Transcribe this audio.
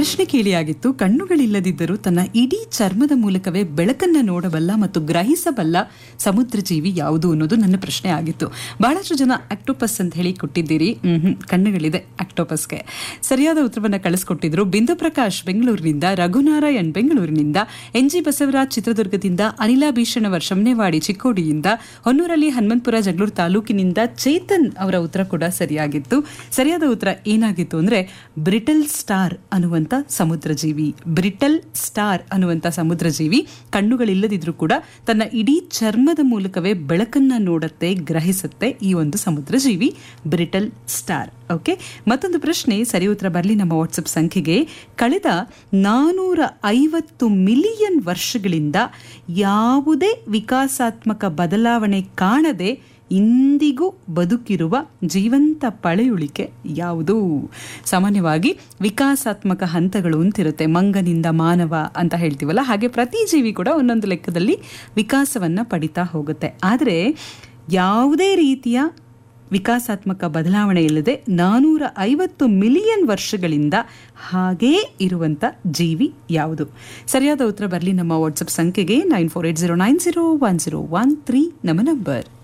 ಪ್ರಶ್ನೆ ಕೇಳಿಯಾಗಿತ್ತು ಕಣ್ಣುಗಳಿಲ್ಲದಿದ್ದರೂ ತನ್ನ ಇಡೀ ಚರ್ಮದ ಮೂಲಕವೇ ಬೆಳಕನ್ನ ನೋಡಬಲ್ಲ ಮತ್ತು ಗ್ರಹಿಸಬಲ್ಲ ಸಮುದ್ರ ಜೀವಿ ಯಾವುದು ಅನ್ನೋದು ನನ್ನ ಪ್ರಶ್ನೆ ಆಗಿತ್ತು ಬಹಳಷ್ಟು ಜನ ಆಕ್ಟೋಪಸ್ ಅಂತ ಹೇಳಿ ಕೊಟ್ಟಿದ್ದೀರಿ ಮ್ಹೂ, ಕಣ್ಣುಗಳಿದೆ ಆಕ್ಟೋಪಸ್ಗೆ ಸರಿಯಾದ ಉತ್ತರವನ್ನ ಕಳಿಸ್ಕೊಟ್ಟಿದ್ರು ಬಿಂದು ಪ್ರಕಾಶ್ ಬೆಂಗಳೂರಿನಿಂದ ರಘುನಾರಾಯಣ್ ಬೆಂಗಳೂರಿನಿಂದ ಎನ್ ಜಿ ಬಸವರಾಜ್ ಚಿತ್ರದುರ್ಗದಿಂದ ಅನಿಲಾ ಭೀಷಣವರ್ ಶಮನೆವಾಡಿ ಚಿಕ್ಕೋಡಿಯಿಂದ ಹೊನ್ನೂರಲ್ಲಿ ಹನುಮಂತಪುರ ಜಗಳೂರು ತಾಲೂಕಿನಿಂದ ಚೇತನ್ ಅವರ ಉತ್ತರ ಕೂಡ ಸರಿಯಾಗಿತ್ತು ಸರಿಯಾದ ಉತ್ತರ ಏನಾಗಿತ್ತು ಅಂದ್ರೆ ಬ್ರಿಟಲ್ ಸ್ಟಾರ್ ಅನ್ನುವಂತ ಸಮುದ್ರ ಜೀವಿ ಬ್ರಿಟಲ್ ಸ್ಟಾರ್ ಅನ್ನುವಂತ ಸಮುದ್ರ ಜೀವಿ ಕಣ್ಣುಗಳಿಲ್ಲದಿದ್ರೂ ಕೂಡ ತನ್ನ ಇಡೀ ಚರ್ಮದ ಮೂಲಕವೇ ಬೆಳಕನ್ನ ನೋಡುತ್ತೆ ಗ್ರಹಿಸುತ್ತೆ ಈ ಒಂದು ಸಮುದ್ರ ಜೀವಿ ಬ್ರಿಟಲ್ ಸ್ಟಾರ್ ಓಕೆ ಮತ್ತೊಂದು ಪ್ರಶ್ನೆ ಸರಿ ಉತ್ತರ ಬರಲಿ ನಮ್ಮ ವಾಟ್ಸಪ್ ಸಂಖ್ಯೆಗೆ ಕಳೆದ ನಾನೂರ ಐವತ್ತು ಮಿಲಿಯನ್ ವರ್ಷಗಳಿಂದ ಯಾವುದೇ ವಿಕಾಸಾತ್ಮಕ ಬದಲಾವಣೆ ಕಾಣದೆ ಇಂದಿಗೂ ಬದುಕಿರುವ ಜೀವಂತ ಪಳೆಯುಳಿಕೆ ಯಾವುದು ಸಾಮಾನ್ಯವಾಗಿ ವಿಕಾಸಾತ್ಮಕ ಹಂತಗಳು ಅಂತಿರುತ್ತೆ ಮಂಗನಿಂದ ಮಾನವ ಅಂತ ಹೇಳ್ತೀವಲ್ಲ ಹಾಗೆ ಪ್ರತಿ ಜೀವಿ ಕೂಡ ಒಂದೊಂದು ಲೆಕ್ಕದಲ್ಲಿ ವಿಕಾಸವನ್ನ ಪಡಿತಾ ಹೋಗುತ್ತೆ ಆದರೆ ಯಾವುದೇ ರೀತಿಯ ವಿಕಾಸಾತ್ಮಕ ಬದಲಾವಣೆ ಇಲ್ಲದೆ ನಾನೂರ ಐವತ್ತು ಮಿಲಿಯನ್ ವರ್ಷಗಳಿಂದ ಹಾಗೇ ಇರುವಂತ ಜೀವಿ ಯಾವುದು ಸರಿಯಾದ ಉತ್ತರ ಬರಲಿ ನಮ್ಮ ವಾಟ್ಸಪ್ ಸಂಖ್ಯೆಗೆ nine four eight zero nine zero one zero one three ನಮ್ಮ ನಂಬರ್